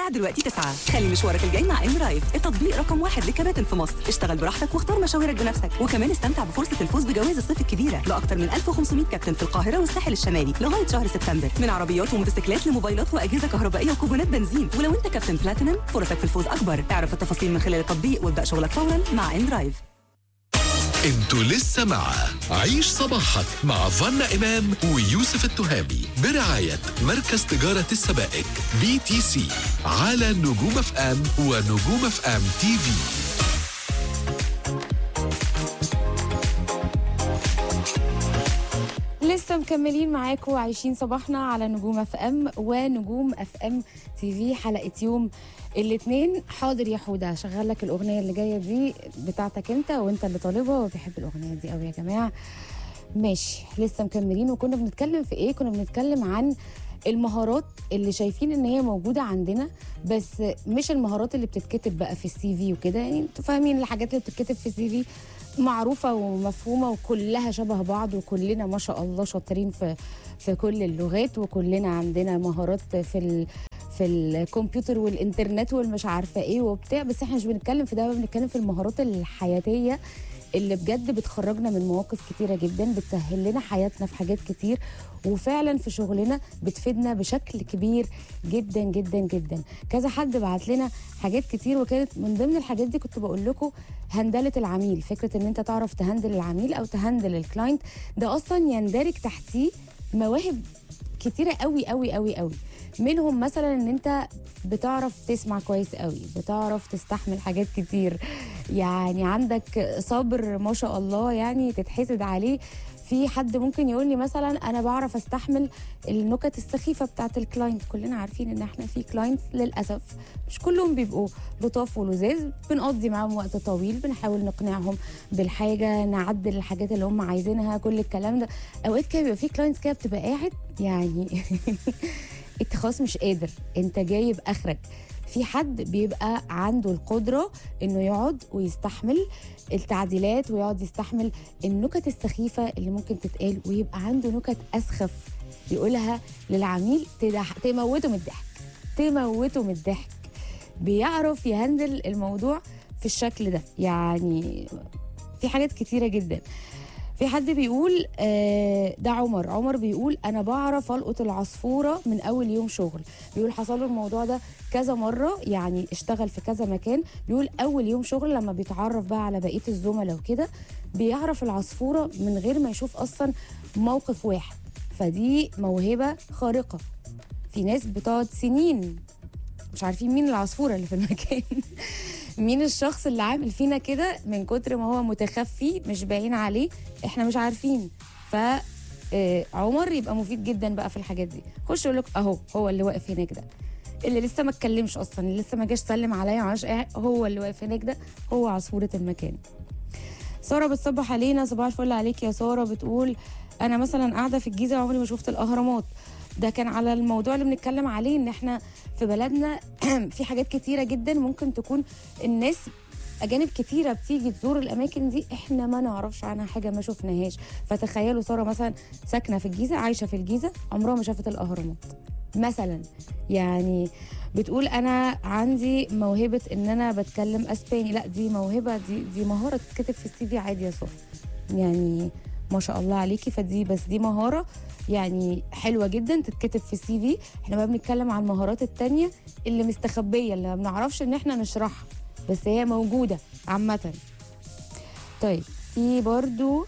الساعة دلوقتي 9 خلي مشوارك الجاي مع ام رايف التطبيق رقم واحد للكباتن في مصر اشتغل براحتك واختار مشاويرك بنفسك وكمان استمتع بفرصة الفوز بجوائز الصيف الكبيرة لأكثر من 1500 كابتن في القاهرة والساحل الشمالي لغاية شهر سبتمبر من عربيات وموتوسيكلات لموبايلات وأجهزة كهربائية وكوبونات بنزين ولو أنت كابتن بلاتينم فرصك في الفوز أكبر اعرف التفاصيل من خلال التطبيق وابدأ شغلك فورا مع ام رايف انتوا لسه مع عيش صباحك مع فنا إمام ويوسف التهامي برعاية مركز تجارة السبائك بي تي سي على نجوم اف ام ونجوم اف ام تي في لسه مكملين معاكم وعايشين صباحنا على نجوم اف ام ونجوم اف ام تي في حلقه يوم الاثنين حاضر يا حوده هشغل لك الاغنيه اللي جايه دي بتاعتك انت وانت اللي طالبها وبحب الاغنيه دي قوي يا جماعه ماشي لسه مكملين وكنا بنتكلم في ايه كنا بنتكلم عن المهارات اللي شايفين ان هي موجوده عندنا بس مش المهارات اللي بتتكتب بقى في السي في وكده يعني انتوا فاهمين الحاجات اللي بتتكتب في السي في معروفه ومفهومه وكلها شبه بعض وكلنا ما شاء الله شاطرين في في كل اللغات وكلنا عندنا مهارات في ال في الكمبيوتر والانترنت والمش عارفه ايه وبتاع بس احنا مش بنتكلم في ده بنتكلم في المهارات الحياتيه اللي بجد بتخرجنا من مواقف كتيرة جدا بتسهل لنا حياتنا في حاجات كتير وفعلا في شغلنا بتفيدنا بشكل كبير جدا جدا جدا كذا حد بعت لنا حاجات كتير وكانت من ضمن الحاجات دي كنت بقول لكم هندلة العميل فكرة ان انت تعرف تهندل العميل او تهندل الكلاينت ده اصلا يندرج تحتيه مواهب كتيرة قوي قوي قوي قوي منهم مثلا ان انت بتعرف تسمع كويس قوي بتعرف تستحمل حاجات كتير يعني عندك صبر ما شاء الله يعني تتحسد عليه في حد ممكن يقول لي مثلا انا بعرف استحمل النكت السخيفه بتاعت الكلاينت كلنا عارفين ان احنا في كلاينت للاسف مش كلهم بيبقوا لطاف ولذاذ بنقضي معاهم وقت طويل بنحاول نقنعهم بالحاجه نعدل الحاجات اللي هم عايزينها كل الكلام ده اوقات كده بيبقى في كلاينت كده بتبقى قاعد يعني انت خلاص مش قادر انت جايب اخرك في حد بيبقى عنده القدرة انه يقعد ويستحمل التعديلات ويقعد يستحمل النكت السخيفة اللي ممكن تتقال ويبقى عنده نكت اسخف يقولها للعميل تضح... تموته من الضحك تموته من الضحك بيعرف يهندل الموضوع في الشكل ده يعني في حاجات كتيرة جدا في حد بيقول آه، ده عمر عمر بيقول انا بعرف القط العصفوره من اول يوم شغل بيقول حصل له الموضوع ده كذا مره يعني اشتغل في كذا مكان بيقول اول يوم شغل لما بيتعرف بقى على بقيه الزملاء وكده بيعرف العصفوره من غير ما يشوف اصلا موقف واحد فدي موهبه خارقه في ناس بتقعد سنين مش عارفين مين العصفوره اللي في المكان مين الشخص اللي عامل فينا كده من كتر ما هو متخفي مش باين عليه احنا مش عارفين ف آه، عمر يبقى مفيد جدا بقى في الحاجات دي خش اقول لك اهو هو اللي واقف هناك ده اللي لسه ما اتكلمش اصلا اللي لسه ما جاش سلم عليا معرفش ايه هو اللي واقف هناك ده هو عصفوره المكان ساره بتصبح علينا صباح الفل عليك يا ساره بتقول انا مثلا قاعده في الجيزه عمري ما شفت الاهرامات ده كان على الموضوع اللي بنتكلم عليه ان احنا في بلدنا في حاجات كتيره جدا ممكن تكون الناس اجانب كتيره بتيجي تزور الاماكن دي احنا ما نعرفش عنها حاجه ما شفناهاش فتخيلوا ساره مثلا ساكنه في الجيزه عايشه في الجيزه عمرها ما شافت الاهرامات مثلا يعني بتقول انا عندي موهبه ان انا بتكلم اسباني لا دي موهبه دي دي مهاره تتكتب في السي في عادي يا ساره يعني ما شاء الله عليكي فدي بس دي مهاره يعني حلوه جدا تتكتب في السي في احنا بقى بنتكلم عن المهارات التانية اللي مستخبيه اللي ما بنعرفش ان احنا نشرحها بس هي موجوده عامه طيب في برضو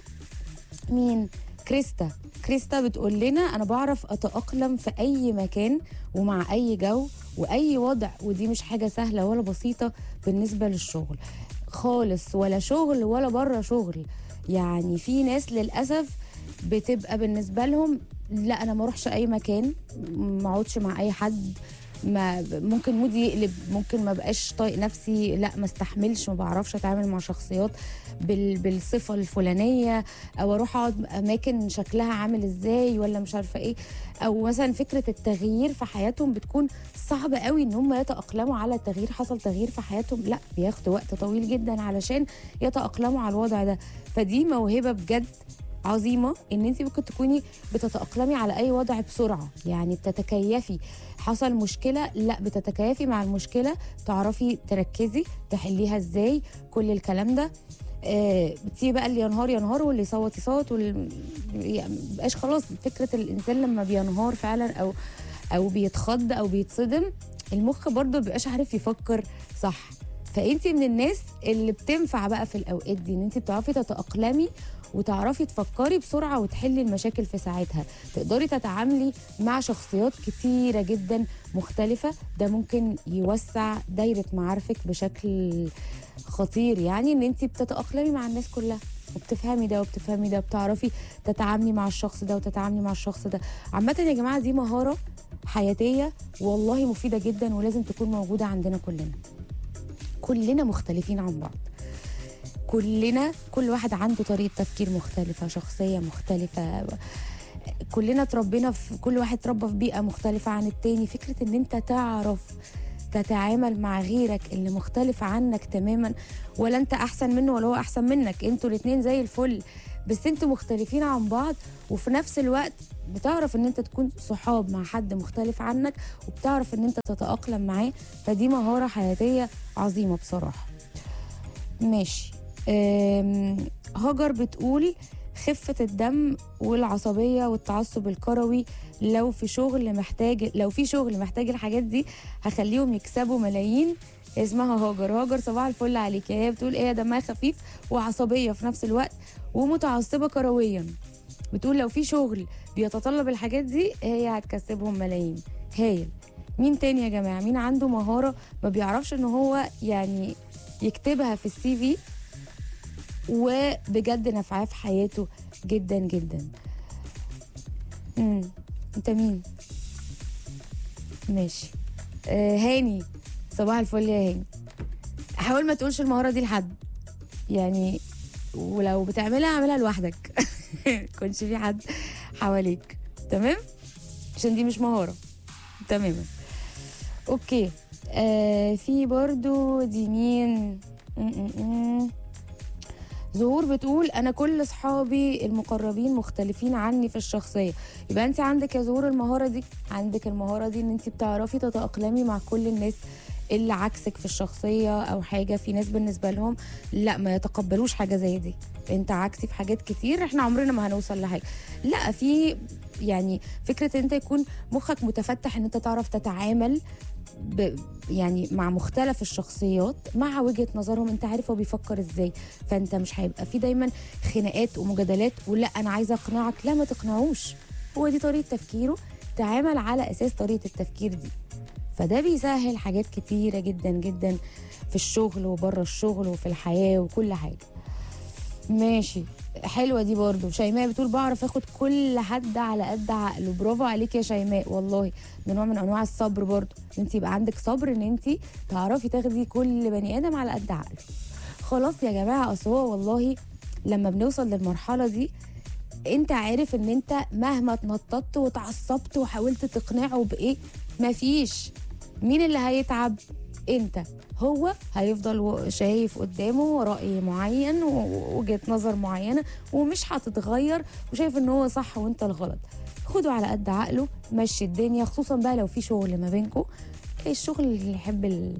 مين كريستا كريستا بتقول لنا انا بعرف اتاقلم في اي مكان ومع اي جو واي وضع ودي مش حاجه سهله ولا بسيطه بالنسبه للشغل خالص ولا شغل ولا بره شغل يعني في ناس للاسف بتبقى بالنسبه لهم لا انا ما اروحش اي مكان ما اقعدش مع اي حد ما ممكن مودي يقلب ممكن ما بقاش طايق نفسي لا ما استحملش ما بعرفش اتعامل مع شخصيات بال بالصفه الفلانيه او اروح اقعد اماكن شكلها عامل ازاي ولا مش عارفه ايه او مثلا فكره التغيير في حياتهم بتكون صعبه قوي ان هم يتاقلموا على التغيير حصل تغيير في حياتهم لا بياخدوا وقت طويل جدا علشان يتاقلموا على الوضع ده فدي موهبه بجد عظيمه ان انت ممكن تكوني بتتاقلمي على اي وضع بسرعه يعني بتتكيفي حصل مشكله لا بتتكيفي مع المشكله تعرفي تركزي تحليها ازاي كل الكلام ده آه بتسيبي بقى اللي ينهار ينهار واللي يصوت يصوت واللي يعني مبقاش خلاص فكره الانسان لما بينهار فعلا او او بيتخض او بيتصدم المخ برضه مبيبقاش عارف يفكر صح فانت من الناس اللي بتنفع بقى في الاوقات دي ان انت بتعرفي تتاقلمي وتعرفي تفكري بسرعه وتحلي المشاكل في ساعتها تقدري تتعاملي مع شخصيات كتيره جدا مختلفه ده ممكن يوسع دايره معارفك بشكل خطير يعني ان انت بتتاقلمي مع الناس كلها وبتفهمي ده وبتفهمي ده وبتعرفي تتعاملي مع الشخص ده وتتعاملي مع الشخص ده عامه يا جماعه دي مهاره حياتيه والله مفيده جدا ولازم تكون موجوده عندنا كلنا كلنا مختلفين عن بعض كلنا كل واحد عنده طريقه تفكير مختلفه شخصيه مختلفه كلنا اتربينا في كل واحد اتربى في بيئه مختلفه عن التاني فكره ان انت تعرف تتعامل مع غيرك اللي مختلف عنك تماما ولا انت احسن منه ولا هو احسن منك انتوا الاتنين زي الفل بس انتوا مختلفين عن بعض وفي نفس الوقت بتعرف ان انت تكون صحاب مع حد مختلف عنك وبتعرف ان انت تتأقلم معاه فدي مهارة حياتية عظيمة بصراحة ماشي أم، هاجر بتقول خفة الدم والعصبية والتعصب الكروي لو في شغل محتاج لو في شغل محتاج الحاجات دي هخليهم يكسبوا ملايين اسمها هاجر هاجر صباح الفل عليك هي بتقول ايه دمها خفيف وعصبية في نفس الوقت ومتعصبة كرويا بتقول لو في شغل بيتطلب الحاجات دي هي هتكسبهم ملايين هايل مين تاني يا جماعة مين عنده مهارة ما بيعرفش ان هو يعني يكتبها في السي في وبجد نفعاه في حياته جدا جدا امم انت مين ماشي آه هاني صباح الفل يا هاني حاول ما تقولش المهارة دي لحد يعني ولو بتعملها اعملها لوحدك يكونش في حد حواليك تمام عشان دي مش مهارة تماما اوكي آه في برضو دي مين م- م- م. زهور بتقول انا كل اصحابي المقربين مختلفين عني في الشخصيه يبقى انت عندك يا زهور المهاره دي عندك المهاره دي ان انت بتعرفي تتاقلمي مع كل الناس اللي عكسك في الشخصيه او حاجه في ناس بالنسبه لهم لا ما يتقبلوش حاجه زي دي انت عكسي في حاجات كتير احنا عمرنا ما هنوصل لحاجه لا في يعني فكره ان انت يكون مخك متفتح ان انت تعرف تتعامل ب يعني مع مختلف الشخصيات مع وجهه نظرهم انت عارف هو بيفكر ازاي فانت مش هيبقى في دايما خناقات ومجادلات ولا انا عايزه اقنعك لا ما تقنعوش هو دي طريقه تفكيره تعامل على اساس طريقه التفكير دي فده بيسهل حاجات كتيره جدا جدا في الشغل وبره الشغل وفي الحياه وكل حاجه ماشي حلوه دي برضو شيماء بتقول بعرف اخد كل حد على قد عقله برافو عليك يا شيماء والله ده نوع من انواع الصبر برضو انت يبقى عندك صبر ان انت تعرفي تاخدي كل بني ادم على قد عقله خلاص يا جماعه اصل هو والله لما بنوصل للمرحله دي انت عارف ان انت مهما اتنططت وتعصبت وحاولت تقنعه بايه مفيش مين اللي هيتعب انت هو هيفضل و- شايف قدامه رأي معين ووجهة نظر معينة ومش هتتغير وشايف ان هو صح وانت الغلط خده على قد عقله مشي الدنيا خصوصا بقى لو في شغل ما بينكم الشغل اللي يحب ال...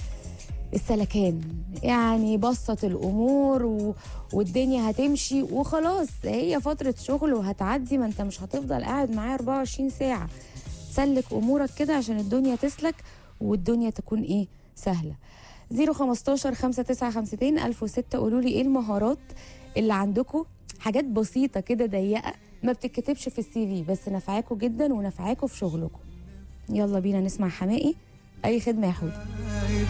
السلكان يعني بسط الامور و... والدنيا هتمشي وخلاص هي فتره شغل وهتعدي ما انت مش هتفضل قاعد معاه 24 ساعه سلك امورك كده عشان الدنيا تسلك والدنيا تكون ايه سهله 015 5952 1006 قولوا لي ايه المهارات اللي عندكم حاجات بسيطه كده ضيقه ما بتتكتبش في السي في بس نفعاكوا جدا ونفعاكوا في شغلكم يلا بينا نسمع حمائي اي خدمه يا حوده